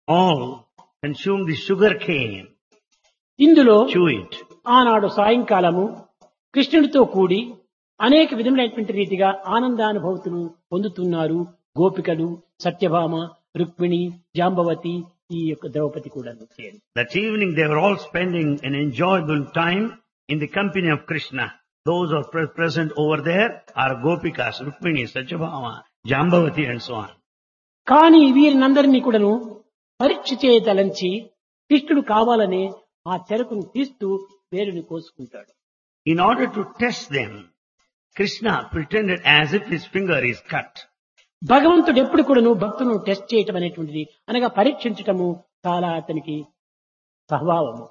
all consume the sugar cane, ఇందులో chew it. ఆనాడు సాయంకాలము కృష్ణుడితో కూడి అనేక విధములైనటువంటి రీతిగా ఆనందానుభూతులు పొందుతున్నారు గోపికలు సత్యభామ రుక్మిణి జాంబవతి ఈ యొక్క ద్రౌపది కూడా చేరి That evening they were all spending an enjoyable time in the company of Krishna. Those who are pre- present over there are Gopikas, Rukmini, Satyabhama, Jambavati and so on. కానీ వీరినందరినీ కూడాను పరీక్ష చేయదలంచి కృష్ణుడు కావాలనే ఆ చెరకును తీస్తూ వేరుని కోసుకుంటాడు In order to test them, Krishna pretended as if his finger is cut. భగవంతుడు ఎప్పుడు కూడాను భక్తులను టెస్ట్ చేయటం అనేటువంటిది అనగా పరీక్షించటము చాలా అతనికి స్వభావము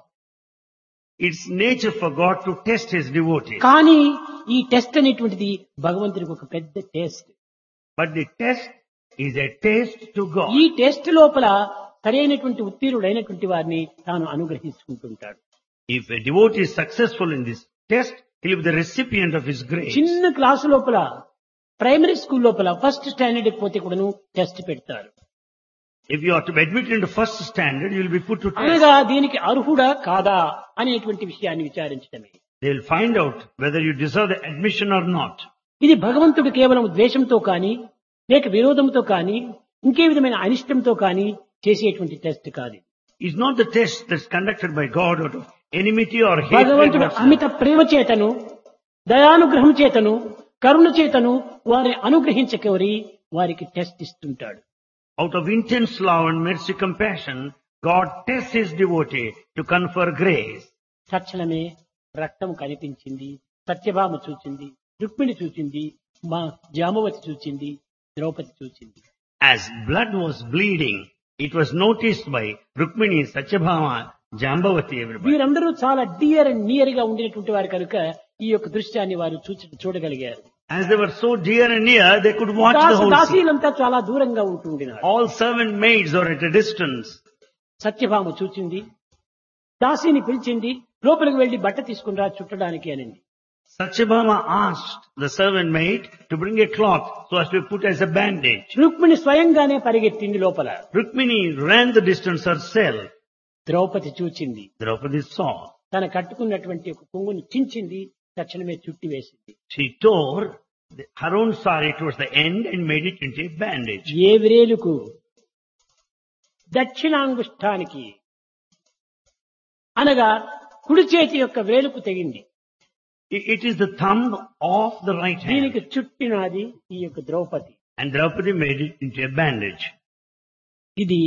It's nature for God to test his devotees. కానీ ఈ టెస్ట్ అనేటువంటిది భగవంతుడికి ఒక పెద్ద test But the test is a taste to God. ఈ టెస్ట్ లోపల సరైనటువంటి ఉత్తీర్ణుడైనటువంటి వారిని తాను అనుగ్రహించుకుంటుంటాడు If a devotee is successful in this test, he'll be the recipient of his grace. చిన్న క్లాసు లోపల ప్రైమరీ స్కూల్ లోపల ఫస్ట్ స్టాండర్డ్ పోతే కూడాను టెస్ట్ పెడతారు If you are to be admitted into first standard, you will be put to test. అనగా దీనికి అర్హుడా కాదా అనేటువంటి విషయాన్ని విచారించడమే They will find out whether you deserve the admission or not. ఇది భగవంతుడు కేవలం ద్వేషంతో కానీ లేక విరోధంతో కానీ ఇంకే విధమైన అనిష్టంతో కానీ చేసేటువంటి టెస్ట్ కాదు It's not the test that's conducted by God out of enmity or hatred. భగవంతుడు whatsoever. అమిత ప్రేమ చేతను దయానుగ్రహం చేతను కరుణ చేతను వారిని అనుగ్రహించకోరి వారికి టెస్ట్ ఇస్తుంటాడు Out of intense love and mercy compassion, God tests his devotee to confer grace. తక్షణమే రక్తం కనిపించింది సత్యభామ చూచింది రుక్మిణి చూచింది మా జామవతి చూచింది ద్రౌపది చూచింది As blood was bleeding, it was noticed by Rukmini, Satyabhama, Jambavati, everybody. వీరందరూ చాలా డియర్ అండ్ నియర్ గా ఉండినటువంటి వారు కనుక ఈ యొక్క దృశ్యాన్ని వారు చూచి చూడగలిగారు As they were so dear and near, they could watch the Dasu whole scene. దాసీలంతా చాలా దూరంగా ఉంటుండినారు All servant maids are at a distance. Satyabhama చూచింది దాసిని పిలిచింది లోపలికి వెళ్లి బట్ట తీసుకుని రా చుట్టడానికి అనింది Satyabhama asked the servant maid to bring a cloth so as to be put as a bandage. Rukmini స్వయంగానే పరిగెత్తింది లోపల Rukmini ran the distance herself. Draupadi చూచింది Draupadi saw. తన కట్టుకున్నటువంటి ఒక కొంగుని చించింది తక్షణమే చుట్టి వేసింది She tore the, her own saree towards the end and made it into a bandage. ఏ విరేలుకు దక్షిణాంగుష్టానికి అనగా కుడి చేతి యొక్క వేలుకు తెగింది I- It is the thumb of the right hand. దీనికి చుట్టినది ఈ యొక్క Draupadi And Draupadi made it into a bandage. ఇది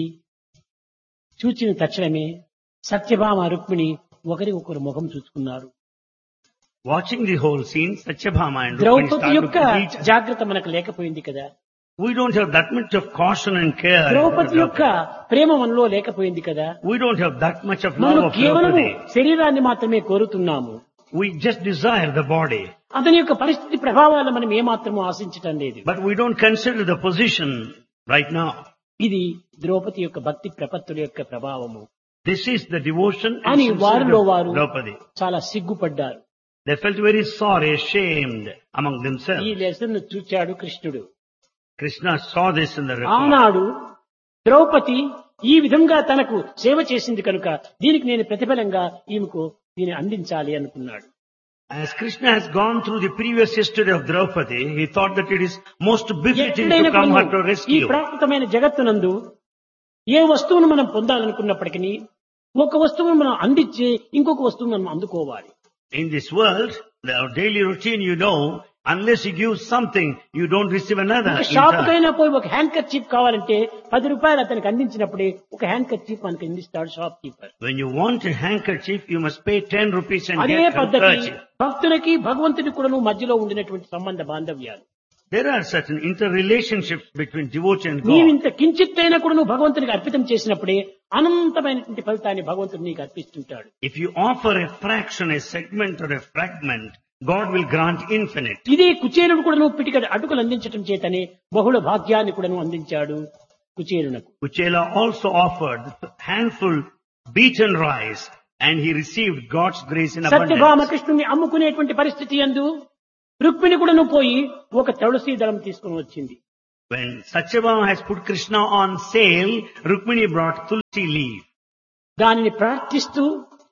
చూచిన తక్షణమే సత్యభామ రుక్మిణి ఒకరి ఒకరు ముఖం చూసుకున్నారు Watching the whole scene, Satyabhama and Rukmini Draupadi started యొక్క looking at each other. జాగ్రత్త మనకు లేకపోయింది కదా We don't have that much of caution and care. Draupadi యొక్క ప్రేమ మనలో లేకపోయింది కదా We don't have that much of love మనం of కేవలం Draupadi. శరీరాన్ని మాత్రమే కోరుతున్నాము We just desire the body. అతని యొక్క పరిస్థితి ప్రభావాలను మనం ఏమాత్రము ఆశించటం లేదు But we don't consider the position right now. ఇది ద్రౌపది యొక్క భక్తి ప్రపత్తుల యొక్క ప్రభావము This is the devotion and అని sincerity వారిలో of వారు Draupadi. చాలా సిగ్గుపడ్డారు They felt very sorry, ashamed among ఈ themselves. లెసన్ చూచాడు కృష్ణుడు Krishna saw this in the record. ఆనాడు ద్రౌపది ఈ విధంగా తనకు సేవ చేసింది కనుక దీనికి నేను ప్రతిఫలంగా ఈమెకు దీన్ని అందించాలి అనుకున్నాడు As Krishna has gone through the previous history of Draupadi, he thought that it is most befitting ఎక్కడైనా to come her to కూడాను ఈ rescue. ప్రాకృతమైన జగత్తునందు ఏ వస్తువును మనం పొందాలనుకున్నప్పటికీ ఒక వస్తువును మనం అందించి ఇంకొక వస్తువును మనం అందుకోవాలి In this world, the daily routine you know, unless you give something, you don't receive another. ఒక in షాప్ turn. కైనా పోయి ఒక హ్యాండ్ కర్చీఫ్ కావాలంటే పది రూపాయలు అతనికి అందించినప్పుడే ఒక హ్యాండ్ కర్చీఫ్ మనకు అందిస్తాడు shopkeeper When you want a handkerchief, you must pay 10 rupees and అదే get పద్ధతి handkerchief. భక్తులకి భగవంతుడి కూడాను మధ్యలో ఉండినటువంటి సంబంధ బాంధవ్యాలు There are certain interrelationships between devotee and నీవు God. ఇంత కించిత్తైనా కూడా నువ్వు భగవంతునికి అర్పితం చేసినప్పుడే అనంతమైనటువంటి ఫలితాన్ని భగవంతుడు నీకు అర్పిస్తుంటాడు If you offer a fraction, a segment or a fragment, God will grant infinite. ఇదే కుచేరుడు కూడాను పిటికడ అటుకులు అందించటం చేతనే బహుళ భాగ్యాన్ని కూడాను అందించాడు కుచేరునకు Kuchela also offered a handful beaten rice and he received God's grace in Satyabhama abundance. కృష్ణుని అమ్ముకునేటువంటి పరిస్థితి అందు రుక్మిణి కూడాను పోయి ఒక తులసి దళం తీసుకుని వచ్చింది When Satyabhama has put Krishna on sale, Rukmini brought tulsi leaf. దానిని ప్రార్థిస్తూ